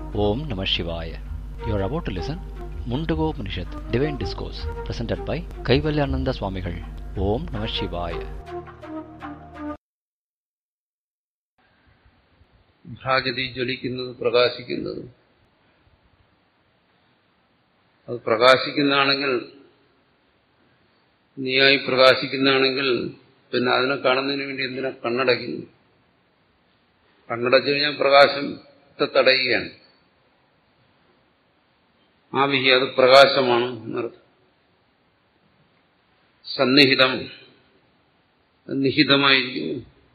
Om Namah Shivaya. You are about to listen Mundago Upanishad, Divine Discourse, presented by Kaivalyananda Swamigal. Om Namah Shivaya. ഭ്രാജതി ജ്വലിക്കുന്നത് പ്രകാശിക്കുന്നത് അത് പ്രകാശിക്കുന്നതാണെങ്കിൽ നീയായി പ്രകാശിക്കുന്നതാണെങ്കിൽ പിന്നെ അതിനെ കാണുന്നതിന് വേണ്ടി എന്തിനാ കണ്ണടയ്ക്കുന്നു കണ്ണടച്ചു കഴിഞ്ഞാൽ പ്രകാശത്തെ തടയുകയാണ് ആ വിഹി അത് പ്രകാശമാണ് എന്നർത്ഥം സന്നിഹിതം നിഹിതമായിരിക്കുന്നു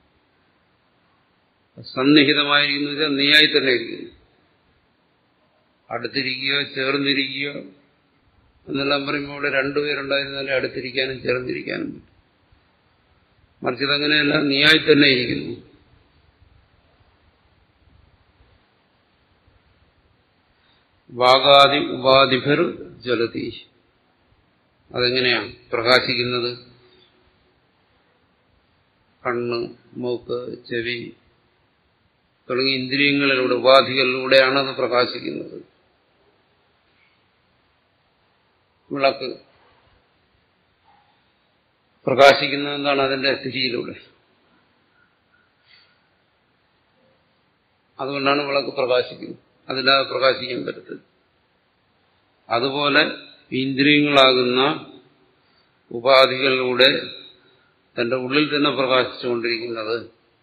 സന്നിഹിതമായിരിക്കുന്നു വെച്ചാൽ നീയായി തന്നെ ഇരിക്കുന്നു അടുത്തിരിക്കുകയോ ചേർന്നിരിക്കുകയോ എന്നെല്ലാം പറയുമ്പോൾ ഇവിടെ രണ്ടുപേരുണ്ടായിരുന്നാലേ അടുത്തിരിക്കാനും ചേർന്നിരിക്കാനും പറ്റും മറിച്ച് ഇതങ്ങനെയല്ല നീയായി തന്നെ ഇരിക്കുന്നു വാഗാദി ഉപാധിഭർ ജ്വലതി അതെങ്ങനെയാണ് പ്രകാശിക്കുന്നത് കണ്ണ് മൂക്ക് ചെവി തുടങ്ങിയ ഇന്ദ്രിയങ്ങളിലൂടെ ഉപാധികളിലൂടെയാണ് അത് പ്രകാശിക്കുന്നത് വിളക്ക് പ്രകാശിക്കുന്നത് എന്താണ് അതിന്റെ തിരിയിലൂടെ അതുകൊണ്ടാണ് വിളക്ക് പ്രകാശിക്കുന്നത് അതില്ലാതെ പ്രകാശിക്കാൻ പറ്റത്തില്ല അതുപോലെ ഇന്ദ്രിയങ്ങളാകുന്ന ഉപാധികളിലൂടെ തന്റെ ഉള്ളിൽ തന്നെ പ്രകാശിച്ചുകൊണ്ടിരിക്കുന്നത്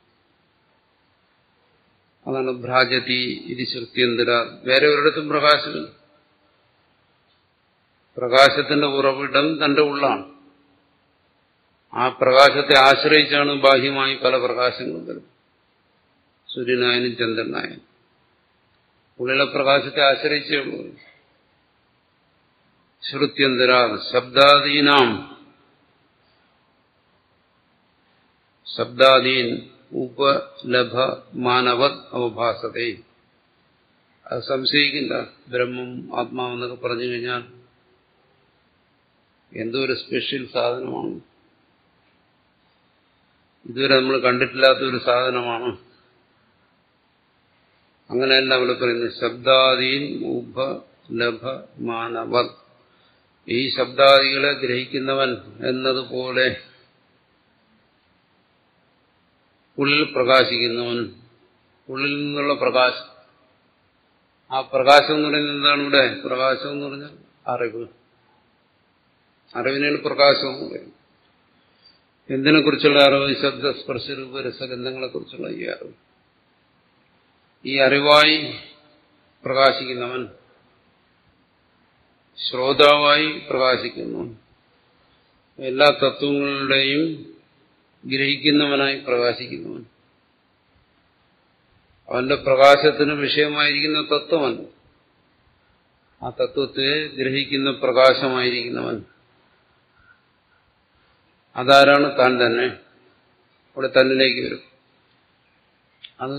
അതാണ് ഭ്രാജതി ഇരി ശക്തിയന്തര വേറെ ഒരിടത്തും പ്രകാശമില്ല പ്രകാശത്തിന്റെ ഉറവിടം തന്റെ ഉള്ളാണ് ആ പ്രകാശത്തെ ആശ്രയിച്ചാണ് ബാഹ്യമായി പല പ്രകാശങ്ങളും വരുന്നത് സൂര്യനായാലും ചന്ദ്രനായാലും ഉള്ളിലെ പ്രകാശത്തെ ആശ്രയിച്ചേ ഉള്ളൂ ശ്രുത്യന്തര ശബ്ദാദീനാം ശബ്ദാദീൻ ഉപലഭ മാനവത് അവഭാസതേ അത് സംശയിക്കില്ല ബ്രഹ്മം ആത്മാവെന്നൊക്കെ പറഞ്ഞു കഴിഞ്ഞാൽ എന്തോ ഒരു സ്പെഷ്യൽ സാധനമാണ് ഇതുവരെ നമ്മൾ കണ്ടിട്ടില്ലാത്ത ഒരു സാധനമാണ് അങ്ങനെയല്ല അവിടെ പറയുന്നത് ശബ്ദാദീൻ ഉപലഭ മാനവർ ഈ ശബ്ദാദികളെ ഗ്രഹിക്കുന്നവൻ എന്നതുപോലെ ഉള്ളിൽ പ്രകാശിക്കുന്നവൻ ഉള്ളിൽ നിന്നുള്ള പ്രകാശം ആ പ്രകാശം എന്ന് പറയുന്നത് എന്താണ് ഇവിടെ പ്രകാശം എന്ന് പറഞ്ഞാൽ അറിവ് അറിവിനാണ് പ്രകാശം എന്ന് പറയുന്നത് എന്തിനെ കുറിച്ചുള്ള അറിവ് ശബ്ദ സ്പർശ രൂപ രസഗന്ധങ്ങളെ കുറിച്ചുള്ള ഈ അറിവ് ഈ അറിവായി പ്രകാശിക്കുന്നവൻ ശ്രോതാവായി പ്രകാശിക്കുന്നു എല്ലാ തത്വങ്ങളുടെയും ഗ്രഹിക്കുന്നവനായി പ്രകാശിക്കുന്നവൻ അവന്റെ പ്രകാശത്തിന് വിഷയമായിരിക്കുന്ന തത്വമല്ല ആ തത്വത്തെ ഗ്രഹിക്കുന്ന പ്രകാശമായിരിക്കുന്നവൻ അതാരാണ് താൻ തന്നെ അവിടെ തന്നിലേക്ക് വരും അത്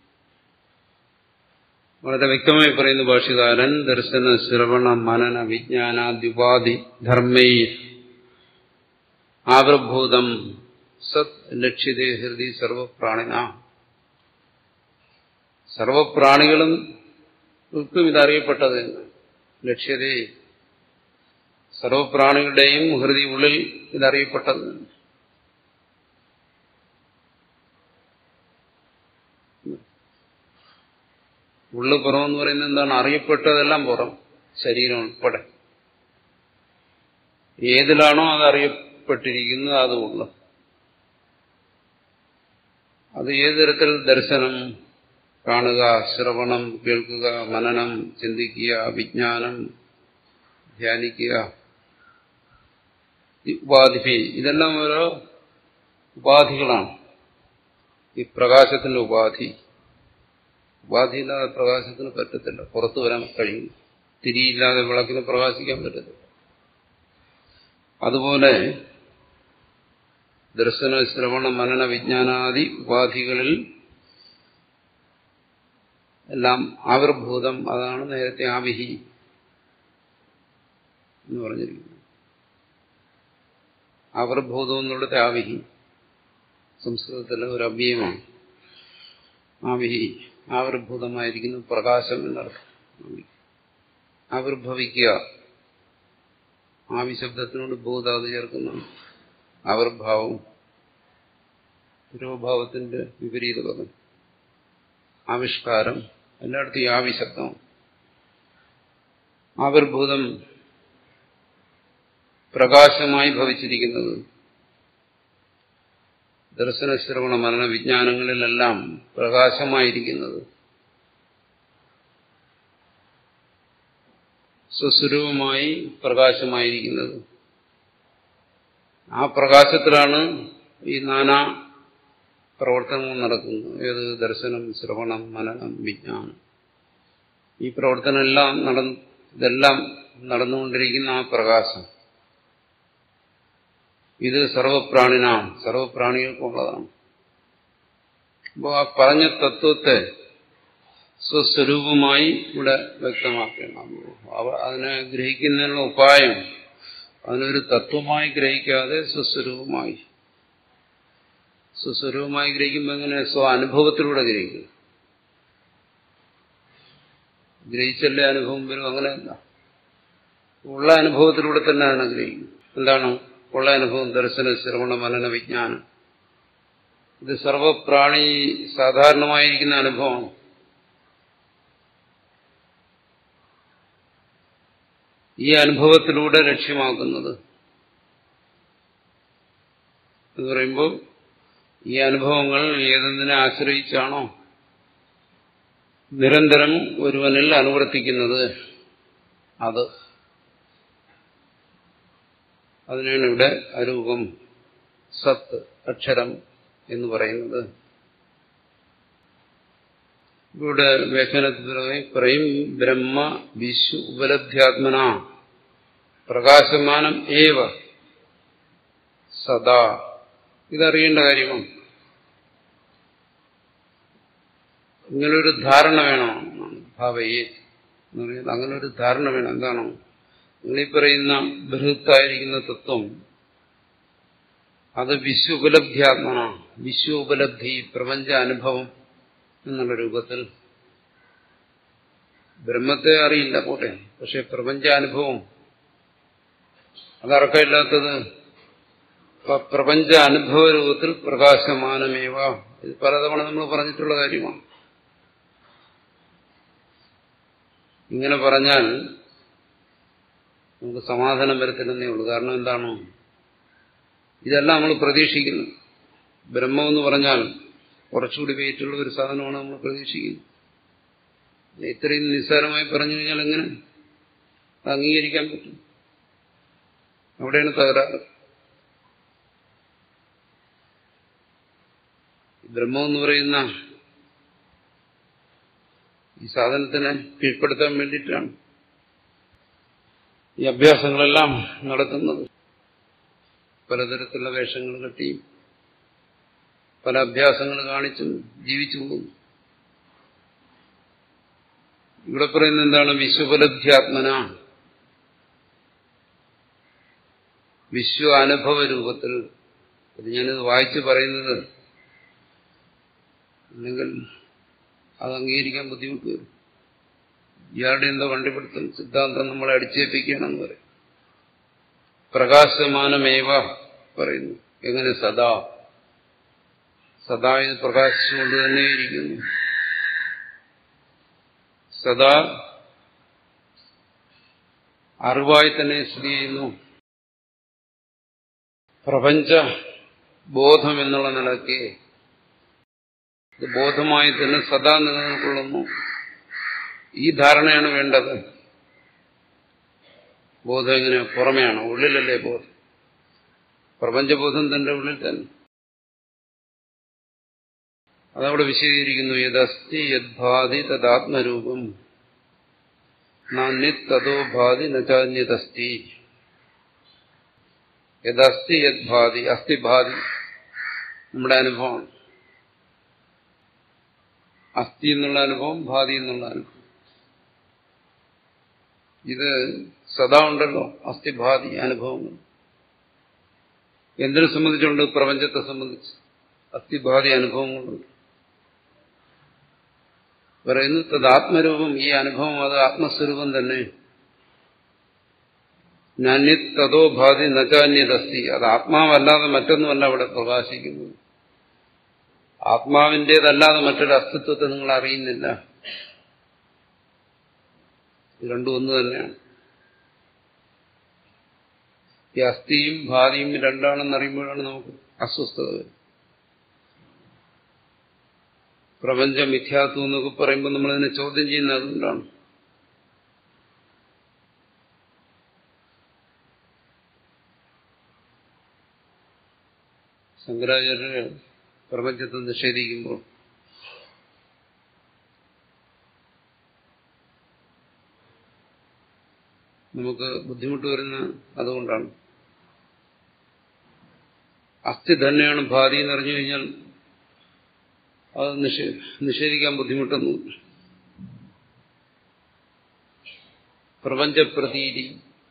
വളരെ വ്യക്തമായി പറയുന്ന ഭാഷകാരൻ ദർശന ശ്രവണ മനന വിജ്ഞാനാദ്യുപാധി ധർമ്മൈ ആവിർഭൂതം സത് ലക്ഷ്യതേ ഹൃദി സർവപ്രാണിന സർവപ്രാണികളും ക്കും ഇതറിയപ്പെട്ടത് ലക്ഷ്യതേ സർവപ്രാണികളുടെയും ഹൃദയ ഉള്ളിൽ ഇതറിയപ്പെട്ടത് ഉള്ളു പുറം എന്ന് പറയുന്നത് എന്താണ് അറിയപ്പെട്ടതെല്ലാം പുറം ശരീരം ഉൾപ്പെടെ ഏതിലാണോ അത് അറിയപ്പെട്ടിരിക്കുന്നത് അത് ഉള്ളു അത് ഏത് തരത്തിൽ ദർശനം കാണുക ശ്രവണം കേൾക്കുക മനനം ചിന്തിക്കുക വിജ്ഞാനം ധ്യാനിക്കുക ഉപാധി ഇതെല്ലാം ഓരോ ഉപാധികളാണ് ഈ പ്രകാശത്തിന്റെ ഉപാധി ഉപാധിയില്ലാതെ പ്രകാശത്തിന് പറ്റത്തില്ല പുറത്തു വരാൻ കഴിയും തിരിയില്ലാതെ വിളക്കിന് പ്രകാശിക്കാൻ പറ്റത്തില്ല അതുപോലെ ദർശന ശ്രവണ മനന വിജ്ഞാനാദി ഉപാധികളിൽ എല്ലാം ആവിർഭൂതം അതാണ് നേരത്തെ ആവിഹി എന്ന് പറഞ്ഞിരിക്കുന്നത് ആവിർഭൂതം എന്നുള്ളത് ആവിഹി സംസ്കൃതത്തിലെ ഒരു അവ്യയമാണ് ആവിഹി ആവിർഭൂതമായിരിക്കുന്നു പ്രകാശം എന്നർത്ഥം ആവിർഭവിക്കുക ആവിശബ്ദത്തിനോട് ഭൂതാത് ചേർക്കുന്ന ആവിർഭാവം തിരോഭാവത്തിന്റെ വിപരീത പദം ആവിഷ്കാരം എല്ലായിടത്തും ഈ ആവിശബ്ദം ആവിർഭൂതം പ്രകാശമായി ഭവിച്ചിരിക്കുന്നത് ദർശന ശ്രവണ മരണ വിജ്ഞാനങ്ങളിലെല്ലാം പ്രകാശമായിരിക്കുന്നത് സ്വസ്വരൂപമായി പ്രകാശമായിരിക്കുന്നത് ആ പ്രകാശത്തിലാണ് ഈ നാനാ പ്രവർത്തനങ്ങൾ നടക്കുന്നത് ഏത് ദർശനം ശ്രവണം മനനം വിജ്ഞാനം ഈ പ്രവർത്തനമെല്ലാം നടന്ന് ഇതെല്ലാം നടന്നുകൊണ്ടിരിക്കുന്ന ആ പ്രകാശം ഇത് സർവപ്രാണിനാം സർവപ്രാണികൾക്കുള്ളതാണ് അപ്പോൾ ആ പറഞ്ഞ തത്വത്തെ സ്വസ്വരൂപമായി ഇവിടെ വ്യക്തമാക്കണം അതിനെ ഗ്രഹിക്കുന്നതിനുള്ള ഉപായം അതിനൊരു തത്വമായി ഗ്രഹിക്കാതെ സ്വസ്വരൂപമായി സ്വസ്വരൂപമായി ഗ്രഹിക്കുമ്പോൾ എങ്ങനെ സ്വ അനുഭവത്തിലൂടെ ഗ്രഹിക്കും ഗ്രഹിച്ചല്ലേ അനുഭവം വരും അങ്ങനെയല്ല ഉള്ള അനുഭവത്തിലൂടെ തന്നെയാണ് ഗ്രഹിക്കുന്നത് എന്താണ് ഉള്ള അനുഭവം ദർശന ശ്രവണ മനന വിജ്ഞാനം ഇത് സർവപ്രാണി സാധാരണമായിരിക്കുന്ന അനുഭവമാണ് ഈ അനുഭവത്തിലൂടെ ലക്ഷ്യമാക്കുന്നത് എന്ന് പറയുമ്പോൾ ഈ അനുഭവങ്ങൾ ഏതെന്തിനെ ആശ്രയിച്ചാണോ നിരന്തരം ഒരുവനിൽ അനുവർത്തിക്കുന്നത് അത് അതിനാണ് ഇവിടെ അരൂപം സത്ത് അക്ഷരം എന്ന് പറയുന്നത് ഇവിടെ വ്യാഖ്യാനത്തിൽ പറയും ബ്രഹ്മ വിശ്വ ഉപലബ്ധ്യാത്മന പ്രകാശമാനം ഏവ സദാ ഇതറിയേണ്ട കാര്യമാണ് ഇങ്ങനൊരു ധാരണ വേണം ഭാവയെ എന്ന് പറയുന്നത് അങ്ങനെ ഒരു ധാരണ വേണം എന്താണോ നിങ്ങളീ പറയുന്ന ബൃഹത്തായിരിക്കുന്ന തത്വം അത് വിശ്വോപലബ്ധ്യാത്മന വിശ്വോപലബ്ധി പ്രപഞ്ച അനുഭവം എന്നുള്ള രൂപത്തിൽ ബ്രഹ്മത്തെ അറിയില്ല പോട്ടെ പക്ഷെ പ്രപഞ്ച അനുഭവം അതറക്കമില്ലാത്തത് പ്രപഞ്ച അനുഭവ രൂപത്തിൽ പ്രകാശമാനമേവ ഇത് പലതവണ നമ്മൾ പറഞ്ഞിട്ടുള്ള കാര്യമാണ് ഇങ്ങനെ പറഞ്ഞാൽ നമുക്ക് സമാധാനം വരത്തില്ലെന്നേ ഉള്ളൂ കാരണം എന്താണ് ഇതെല്ലാം നമ്മൾ പ്രതീക്ഷിക്കുന്നു ബ്രഹ്മം എന്ന് പറഞ്ഞാൽ കുറച്ചുകൂടി വെയിറ്റുള്ള ഒരു സാധനമാണ് നമ്മൾ പ്രതീക്ഷിക്കുന്നത് ഇത്രയും നിസ്സാരമായി പറഞ്ഞു കഴിഞ്ഞാൽ എങ്ങനെ അംഗീകരിക്കാൻ പറ്റും അവിടെയാണ് തകരാറ് ബ്രഹ്മം എന്ന് പറയുന്ന ഈ സാധനത്തിനെ കീഴ്പ്പെടുത്താൻ വേണ്ടിയിട്ടാണ് ഈ അഭ്യാസങ്ങളെല്ലാം നടത്തുന്നത് പലതരത്തിലുള്ള വേഷങ്ങൾ കെട്ടിയും പല അഭ്യാസങ്ങൾ കാണിച്ചും ജീവിച്ചു പോകുന്നു ഇവിടെ പറയുന്നത് എന്താണ് വിശ്വപലബ്ധ്യാത്മന വിശ്വ അനുഭവ രൂപത്തിൽ അത് ഞാനിത് വായിച്ചു പറയുന്നത് അല്ലെങ്കിൽ അത് അംഗീകരിക്കാൻ ബുദ്ധിമുട്ട് വരും ഇയാളുടെ എന്തോ കണ്ടുപിടുത്തം സിദ്ധാന്തം നമ്മളെ അടിച്ചേൽപ്പിക്കുകയാണെന്ന് പറയും പ്രകാശമാനമേവ പറയുന്നു എങ്ങനെ സദാ സദാ ഇത് പ്രകാശിച്ചുകൊണ്ട് തന്നെ ഇരിക്കുന്നു സദാ അറിവായി തന്നെ സ്ഥിതി ചെയ്യുന്നു പ്രപഞ്ച ബോധം എന്നുള്ള നിലയ്ക്ക് ഇത് ബോധമായി തന്നെ സദാ നിലനിൽക്കൊള്ളുന്നു ഈ ധാരണയാണ് വേണ്ടത് ബോധം എങ്ങനെ പുറമെയാണ് ഉള്ളിലല്ലേ ബോധം പ്രപഞ്ചബോധം തന്റെ ഉള്ളിൽ തന്നെ അതവിടെ വിശദീകരിക്കുന്നു യദസ്തി യദ്ഭാതി തദാത്മരൂപം നാന്യതോ ഭാതി നചാന്യതസ്തി യദസ്തി യദ്ഭാതി അസ്ഥി ഭാതി നമ്മുടെ അനുഭവമാണ് അസ്ഥി എന്നുള്ള അനുഭവം ഭാതി എന്നുള്ള അനുഭവം ഇത് സദാ ഉണ്ടല്ലോ അസ്ഥിഭാതി അനുഭവങ്ങൾ എന്തിനെ സംബന്ധിച്ചുണ്ട് പ്രപഞ്ചത്തെ സംബന്ധിച്ച് അസ്ഥിഭാതി അനുഭവങ്ങളുണ്ട് പറയുന്നു തദാത്മരൂപം ഈ അനുഭവം അത് ആത്മസ്വരൂപം തന്നെ നാന്യത് തതോ ഭാതി നചാന്യതസ്തി അത് ആത്മാവല്ലാതെ മറ്റൊന്നുമല്ല അവിടെ പ്രകാശിക്കുന്നത് ആത്മാവിൻ്റെതല്ലാതെ മറ്റൊരു അസ്തിത്വത്തെ നിങ്ങൾ അറിയുന്നില്ല ഇത് രണ്ടും ഒന്ന് തന്നെയാണ് ഈ അസ്ഥിയും ഭാതിയും രണ്ടാണെന്ന് അറിയുമ്പോഴാണ് നമുക്ക് അസ്വസ്ഥത വരുന്നത് പ്രപഞ്ച മിഥ്യാത്വം എന്നൊക്കെ പറയുമ്പോൾ നമ്മളതിനെ ചോദ്യം ചെയ്യുന്നത് അതുകൊണ്ടാണ് ശങ്കരാചാര്യര് പ്രപഞ്ചത്തെ നിഷേധിക്കുമ്പോൾ നമുക്ക് ബുദ്ധിമുട്ട് വരുന്ന അതുകൊണ്ടാണ് അസ്ഥി തന്നെയാണ് ഭാതി എന്ന് അറിഞ്ഞു കഴിഞ്ഞാൽ അത് നിഷേധിക്കാൻ ബുദ്ധിമുട്ടൊന്നും പ്രപഞ്ചപ്രതീതി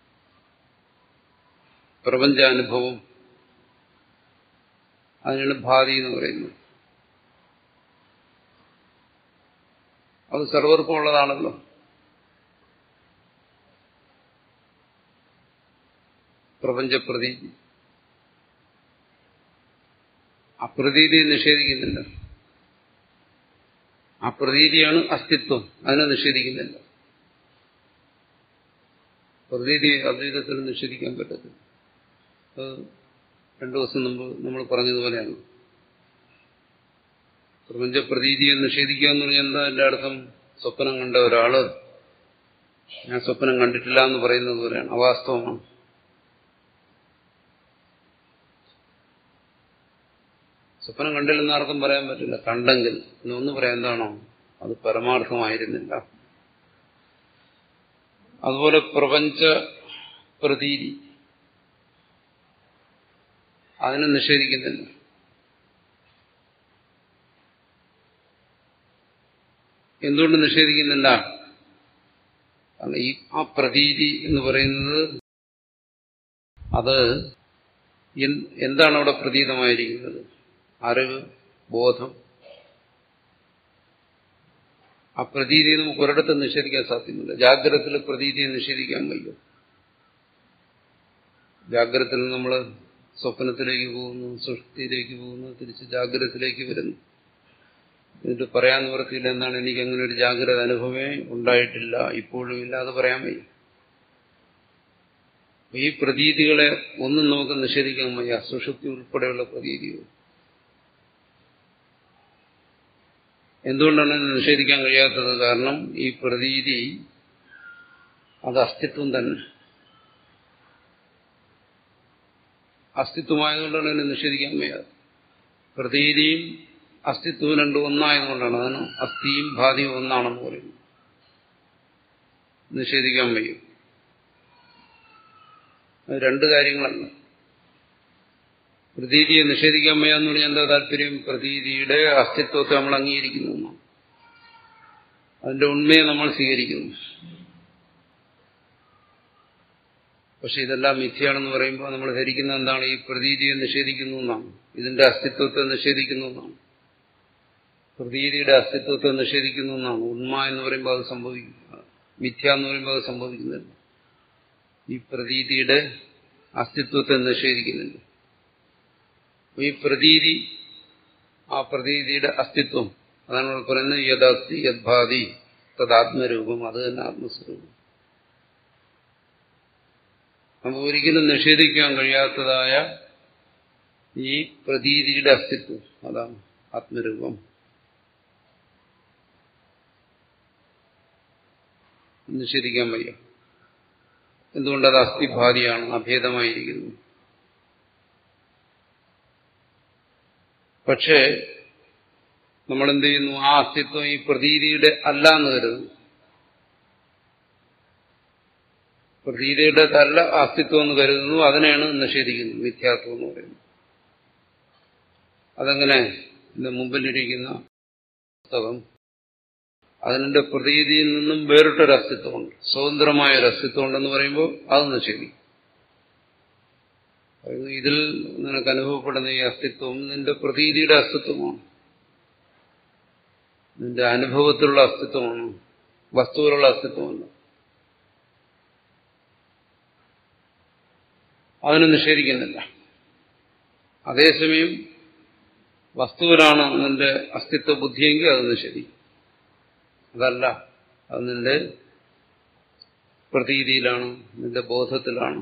പ്രപഞ്ചാനുഭവം അതിനാണ് ഭാതി എന്ന് പറയുന്നത് അത് സർവർക്കും ഉള്ളതാണല്ലോ പ്രപഞ്ചപ്രതീതി അപ്രതീതിയെ നിഷേധിക്കുന്നില്ല ആ പ്രതീതിയാണ് അസ്തിത്വം അതിനെ നിഷേധിക്കുന്നില്ല പ്രതീതി അദ്വൈതത്തിൽ നിഷേധിക്കാൻ പറ്റത്തില്ല അത് രണ്ടു ദിവസം മുമ്പ് നമ്മൾ പറഞ്ഞതുപോലെയാണ് പ്രപഞ്ച പ്രതീതിയെ നിഷേധിക്കുക എന്ന് പറഞ്ഞാൽ എന്താ എൻ്റെ അർത്ഥം സ്വപ്നം കണ്ട ഒരാള് ഞാൻ സ്വപ്നം കണ്ടിട്ടില്ല എന്ന് പറയുന്നത് പോലെയാണ് അവാസ്തവമാണ് സ്വപ്നം കണ്ടില്ലെന്ന് ആർക്കും പറയാൻ പറ്റില്ല കണ്ടെങ്കിൽ എന്നൊന്ന് പറയാൻ എന്താണോ അത് പരമാർത്ഥമായിരുന്നില്ല അതുപോലെ പ്രപഞ്ച പ്രതീതി അതിനെ നിഷേധിക്കുന്നില്ല എന്തുകൊണ്ട് നിഷേധിക്കുന്നില്ല കാരണം ഈ ആ പ്രതീതി എന്ന് പറയുന്നത് അത് എന്താണ് അവിടെ പ്രതീതമായിരിക്കുന്നത് അറിവ് ബോധം ആ പ്രതീതിയെ നമുക്ക് ഒരിടത്തും നിഷേധിക്കാൻ സാധ്യമല്ല ജാഗ്രതത്തിൽ പ്രതീതിയെ നിഷേധിക്കാൻ വയ്യ ജാഗ്രതത്തിൽ നമ്മൾ സ്വപ്നത്തിലേക്ക് പോകുന്നു സൃഷ്ടിയിലേക്ക് പോകുന്നു തിരിച്ച് ജാഗ്രതത്തിലേക്ക് വരുന്നു എന്നിട്ട് പറയാൻ നിവർത്തിയില്ല എന്താണ് എനിക്ക് അങ്ങനെ ഒരു ജാഗ്രത അനുഭവമേ ഉണ്ടായിട്ടില്ല ഇപ്പോഴും ഇല്ല അത് പറയാൻ വയ്യ ഈ പ്രതീതികളെ ഒന്നും നമുക്ക് നിഷേധിക്കാൻ വയ്യ സുഷുപ്തി ഉൾപ്പെടെയുള്ള പ്രതീതികൾ എന്തുകൊണ്ടാണ് നിഷേധിക്കാൻ കഴിയാത്തത് കാരണം ഈ പ്രതീതി അത് അസ്തിത്വം തന്നെ അസ്തിത്വമായതുകൊണ്ടാണ് അതിനെ നിഷേധിക്കാൻ വയ്യാതെ പ്രതീതിയും അസ്തിത്വവും രണ്ടും ഒന്നായതുകൊണ്ടാണ് അതിന് അസ്ഥിയും ഭാതിയും ഒന്നാണെന്ന് പറയുന്നത് നിഷേധിക്കാൻ വയ്യും അത് രണ്ട് കാര്യങ്ങളല്ല പ്രതീതിയെ നിഷേധിക്കാൻ വയ്യാന്ന് പറഞ്ഞാൽ എന്താ താല്പര്യം പ്രതീതിയുടെ അസ്തിത്വത്തെ നമ്മൾ അംഗീകരിക്കുന്നു എന്നാണ് അതിന്റെ ഉണ്മയെ നമ്മൾ സ്വീകരിക്കുന്നു പക്ഷെ ഇതെല്ലാം മിഥ്യയാണെന്ന് പറയുമ്പോൾ നമ്മൾ ധരിക്കുന്ന എന്താണ് ഈ പ്രതീതിയെ നിഷേധിക്കുന്നു എന്നാണ് ഇതിന്റെ അസ്തിത്വത്തെ നിഷേധിക്കുന്നു എന്നാണ് പ്രതീതിയുടെ അസ്തിത്വത്തെ നിഷേധിക്കുന്നു എന്നാണ് ഉണ്മ എന്ന് പറയുമ്പോൾ അത് സംഭവിക്കും മിഥ്യ എന്ന് പറയുമ്പോൾ അത് സംഭവിക്കുന്നില്ല ഈ പ്രതീതിയുടെ അസ്തിത്വത്തെ നിഷേധിക്കുന്നില്ല ഈ പ്രതീതി ആ പ്രതീതിയുടെ അസ്തിത്വം അതാണ് നമ്മൾ പറയുന്നത് യഥാസ്തി യദ്ഭാതി തദാത്മരൂപം അത് തന്നെ ആത്മസ്വരൂപം നമുക്ക് ഒരിക്കലും നിഷേധിക്കാൻ കഴിയാത്തതായ ഈ പ്രതീതിയുടെ അസ്തിത്വം അതാണ് ആത്മരൂപം നിഷേധിക്കാൻ വയ്യ എന്തുകൊണ്ടത് അസ്ഥിഭാതിയാണ് അഭേദമായിരിക്കുന്നു പക്ഷേ നമ്മൾ എന്ത് ചെയ്യുന്നു ആ അസ്തിത്വം ഈ പ്രതീതിയുടെ അല്ല എന്ന് കരുതുന്നു പ്രതീതിയുടെ അല്ല അസ്തിത്വം എന്ന് കരുതുന്നു അതിനെയാണ് നിഷേധിക്കുന്നത് മിഥ്യാത്വം എന്ന് പറയുന്നത് അതെങ്ങനെ എന്റെ മുമ്പിലിരിക്കുന്ന പുസ്തകം അതിന്റെ പ്രതീതിയിൽ നിന്നും വേറിട്ടൊരു അസ്തിത്വമുണ്ട് സ്വതന്ത്രമായ ഒരു അസ്തിത്വം ഉണ്ടെന്ന് പറയുമ്പോൾ അത് നിഷേധിക്കും ഇതിൽ നിനക്ക് അനുഭവപ്പെടുന്ന ഈ അസ്തിത്വം നിന്റെ പ്രതീതിയുടെ അസ്തിത്വമാണ് നിന്റെ അനുഭവത്തിലുള്ള അസ്തിത്വമാണ് വസ്തുവിലുള്ള അസ്തിത്വമല്ല അതിനെ നിഷേധിക്കുന്നില്ല അതേസമയം വസ്തുവിലാണ് നിന്റെ അസ്തിത്വ ബുദ്ധിയെങ്കിൽ അത് നിഷേധിക്കും അതല്ല അത് നിന്റെ പ്രതീതിയിലാണ് നിന്റെ ബോധത്തിലാണ്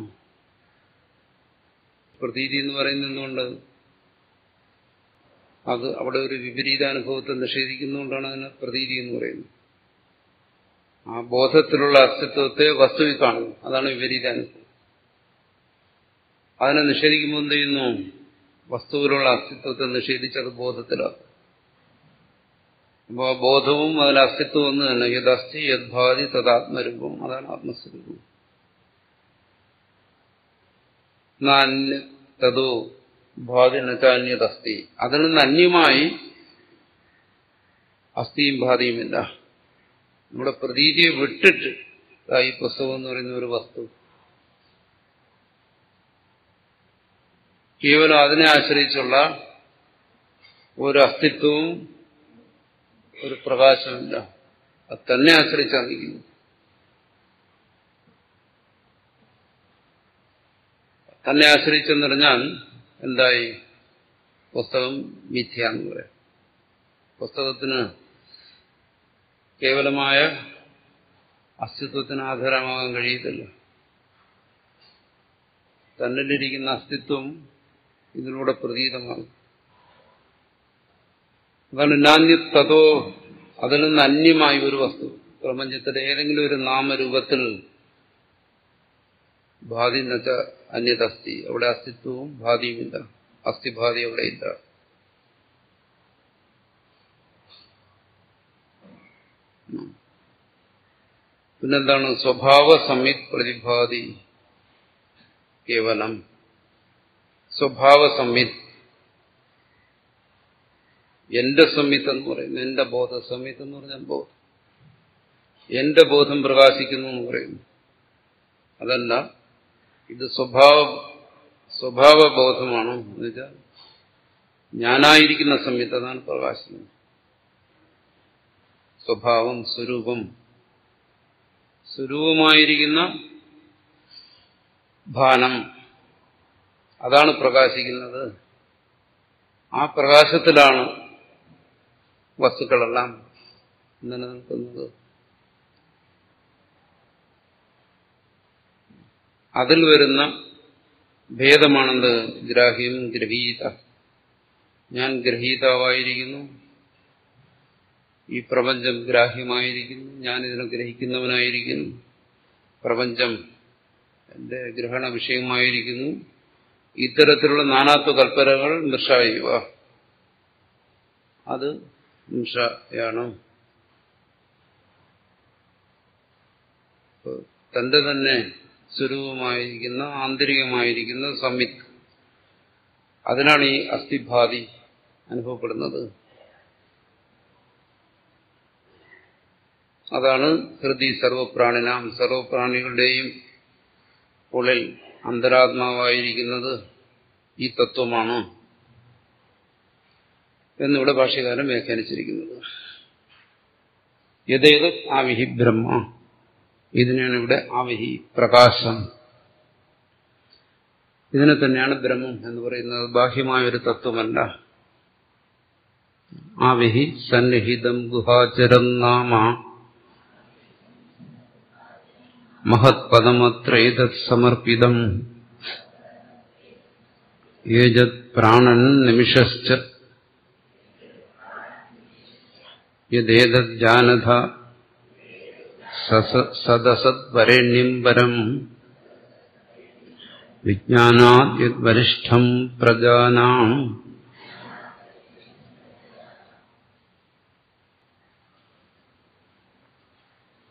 പ്രതീതി എന്ന് പറയുന്നത് എന്തുകൊണ്ട് അത് അവിടെ ഒരു വിപരീതാനുഭവത്തെ നിഷേധിക്കുന്നതുകൊണ്ടാണ് അതിനെ പ്രതീതി എന്ന് പറയുന്നത് ആ ബോധത്തിലുള്ള അസ്തിത്വത്തെ വസ്തുവിൽ കാണുന്നു അതാണ് വിപരീതാനുഭവം അതിനെ നിഷേധിക്കുമ്പോൾ എന്ത് ചെയ്യുന്നു വസ്തുവിലുള്ള അസ്തിത്വത്തെ നിഷേധിച്ചത് ബോധത്തിലാണ് അപ്പോൾ ബോധവും അതിൽ അസ്തിത്വം എന്ന് തന്നെ യഥസ്ഥി യദ്ഭാതി തദാത്മരൂപം അതാണ് ആത്മസ്വരൂപം നാന്യ തതോ ഭാതി നചാന്യതസ്തി അതിൽ നിന്ന് അന്യമായി അസ്ഥിയും ഭാതിയുമില്ല നമ്മുടെ പ്രതീതിയെ വിട്ടിട്ട് ഈ പുസ്തകം എന്ന് പറയുന്ന ഒരു വസ്തു കേവലം അതിനെ ആശ്രയിച്ചുള്ള ഒരു അസ്തിത്വവും ഒരു പ്രകാശമില്ല അത് തന്നെ ആശ്രയിച്ചാണ് നിൽക്കുന്നു തന്നെ ആശ്രയിച്ചെന്ന് പറഞ്ഞാൽ എന്തായി പുസ്തകം മിഥ്യ എന്ന് പറയാം പുസ്തകത്തിന് കേവലമായ അസ്തിത്വത്തിന് ആധാരമാകാൻ കഴിയത്തില്ല തന്നിലിരിക്കുന്ന അസ്തിത്വം ഇതിലൂടെ പ്രതീതമാകും അതാണ് നാന്യത്തതോ അതിൽ നിന്ന് അന്യമായ ഒരു വസ്തു പ്രപഞ്ചത്തിലെ ഏതെങ്കിലും ഒരു നാമരൂപത്തിൽ ഭാതി എന്നുവെച്ച അന്യതസ്തി അവിടെ അസ്തിത്വവും ഭാതിയുമില്ല അസ്ഥിഭാതി അവിടെ ഇല്ല പിന്നെന്താണ് സ്വഭാവ സംയുത് പ്രതിഭാതി കേവലം സ്വഭാവ സംയുത് എന്റെ സംയുത്ത് എന്ന് പറയുന്നു എന്റെ ബോധ സംയുത്ത് എന്ന് പറഞ്ഞാൽ ബോധം എന്റെ ബോധം പ്രകാശിക്കുന്നു എന്ന് പറയുന്നു അതല്ല ഇത് സ്വഭാവ സ്വഭാവബോധമാണോ എന്ന് വെച്ചാൽ ഞാനായിരിക്കുന്ന സംയുത്ത് അതാണ് പ്രകാശിക്കുന്നത് സ്വഭാവം സ്വരൂപം സ്വരൂപമായിരിക്കുന്ന ഭാനം അതാണ് പ്രകാശിക്കുന്നത് ആ പ്രകാശത്തിലാണ് വസ്തുക്കളെല്ലാം നിലനിൽക്കുന്നത് അതിൽ വരുന്ന ഭേദമാണെന്ത് ഗ്രാഹ്യം ഗ്രഹീത ഞാൻ ഗ്രഹീതാവായിരിക്കുന്നു ഈ പ്രപഞ്ചം ഗ്രാഹ്യമായിരിക്കുന്നു ഞാൻ ഇതിനെ ഗ്രഹിക്കുന്നവനായിരിക്കുന്നു പ്രപഞ്ചം എന്റെ ഗ്രഹണ വിഷയമായിരിക്കുന്നു ഇത്തരത്തിലുള്ള നാനാത്വ കൽപ്പനകൾ നിഷായുവ അത് നിഷയാണ് തന്റെ തന്നെ സ്വരൂപമായിരിക്കുന്ന ആന്തരികമായിരിക്കുന്ന സംയുക്ത് അതിനാണ് ഈ അസ്ഥിഭാതി അനുഭവപ്പെടുന്നത് അതാണ് ഹൃദി സർവപ്രാണിനാം സർവപ്രാണികളുടെയും ഉള്ളിൽ അന്തരാത്മാവായിരിക്കുന്നത് ഈ തത്വമാണ് എന്നിവിടെ ഭാഷ്യകാരൻ വ്യാഖ്യാനിച്ചിരിക്കുന്നത് യഥേത് ആവിഹി ബ്രഹ്മ ഇതിനാണ് ഇവിടെ ആവിഹി പ്രകാശം ഇതിനെ തന്നെയാണ് ബ്രഹ്മം എന്ന് പറയുന്നത് ബാഹ്യമായ ഒരു തത്വമല്ല ആവിഹി സന്നിഹിതം ഗുഹാചരം നാമ മഹത്പദമത്രേതത് സമർപ്പിതം ഏജത് പ്രാണൻ നിമിഷശ്ച യദേതജ്ജാനധ സദസദ്വരേണ്യം പരം വിജ്ഞാനാദ്യദ്വരിഷ്ഠം പ്രജാനാം